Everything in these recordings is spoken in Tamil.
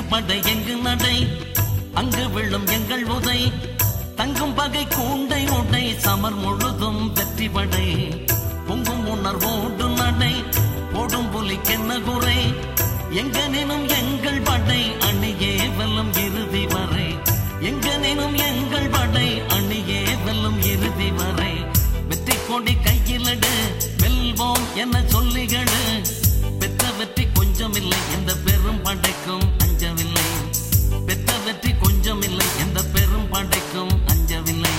படை எங்கு நடை அங்கு விழும் எங்கள் உதை தங்கும் பகை கூண்டை உடை சமர் முழுதும் வெற்றி படை பொங்கும் உணர்வோடு நடை போடும் புலிக்கென்ன குறை எங்கனினும் எங்கள் படை அணியே வெல்லும் இறுதி வரை எங்கனினும் எங்கள் படை அணியே வெல்லும் இறுதி வரை வெற்றி கொடி கையிலடு வெல்வோம் என சொல்லிகளு பெற்ற வெற்றி கொஞ்சமில்லை எந்த பெரும் படைக்கும் அஞ்சவில்லை பெற்ற வெற்றி கொஞ்சமில்லை எந்த பெரும் படைக்கும் அஞ்சவில்லை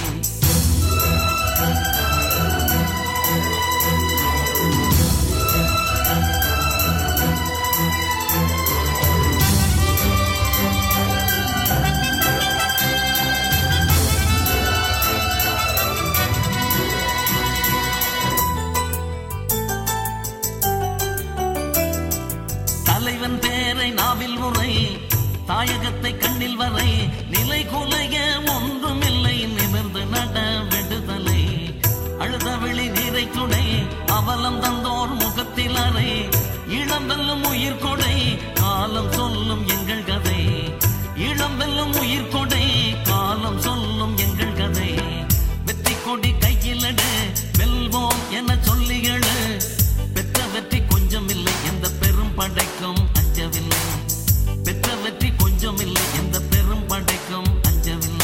தலைவன் பேரை நாவில் உரை தாயகத்தை கண்ணில் வரை நிலை குலைய ஒன்றுமில்லை நிமிர்ந்து நட விடுதலை அழுத விழி நீரை துடை அவலம் தந்தோர் முகத்தில் அறை இளம் வெல்லும் உயிர் கொடை காலம் சொல்லும் எங்கள் கதை இளம் வெல்லும் உயிர் கொடை காலம் சொல்லும் எங்கள் கதை வெற்றி கொடி கையிலடு வெல்வோம் என சொல்லிகளு பெற்ற வெற்றி கொஞ்சமில்லை எந்த பெரும் படைக்கும் அஞ்சவில்லை பெற்ற வெற்றி கொஞ்சமில்லை எந்த பெரும் படைக்கும் அஞ்சவில்லை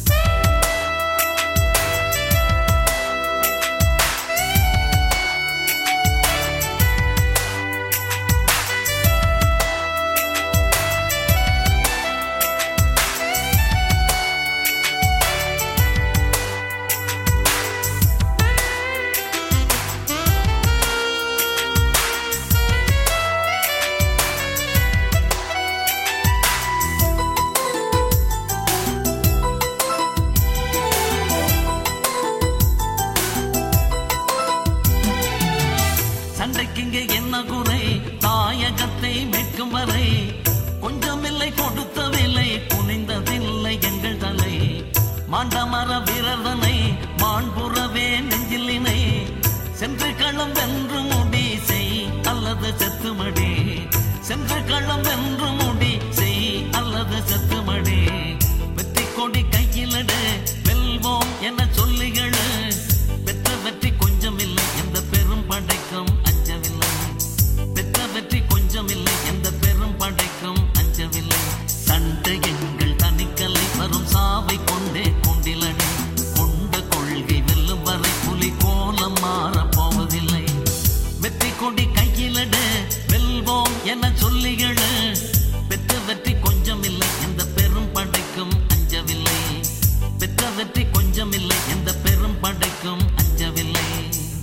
சண்டைக்கிங்கே என்ன குறை தாயகத்தை மீட்கும் வரை கொஞ்சமில்லை கொடுத்த விலை குனிந்ததில்லை எங்கள் தலை மாண்டமர வீரர்தனை மாண்புறவே நெஞ்சிலினை சென்று களம் வென்று முடி செய் அல்லது செத்துமடி சென்று களம் வென்று முடி செய் அல்லது செத்துமடி வெற்றி கொடி கையிலடு வெல்வோம் என சொல்லிகளு பெற்ற வெற்றி கொஞ்சமில்லை எந்த பெரும் படைக்கும் அஞ்சவில்லை பெற்ற வெற்றி கொஞ்சமில்லை எந்த பெரும் படைக்கும் அஞ்சவில்லை சண்டை எங்கள் தனிக்கலை வரும் சாவை கொண்டே கொண்டிலடி கொண்ட கொள்கை வெல்லும் வரை புலி கோலம் மாறப் போவதில்லை வெற்றி கொடி கையிலடு வெல்வோம் என சொல்லிகளு பெற்ற வெற்றி கொஞ்சமில்லை எந்த பெரும் படைக்கும் அஞ்சவில்லை பெற்ற வெற்றி கொஞ்சமில்லை எந்த பெரும் படைக்கும் அஞ்சவில்லை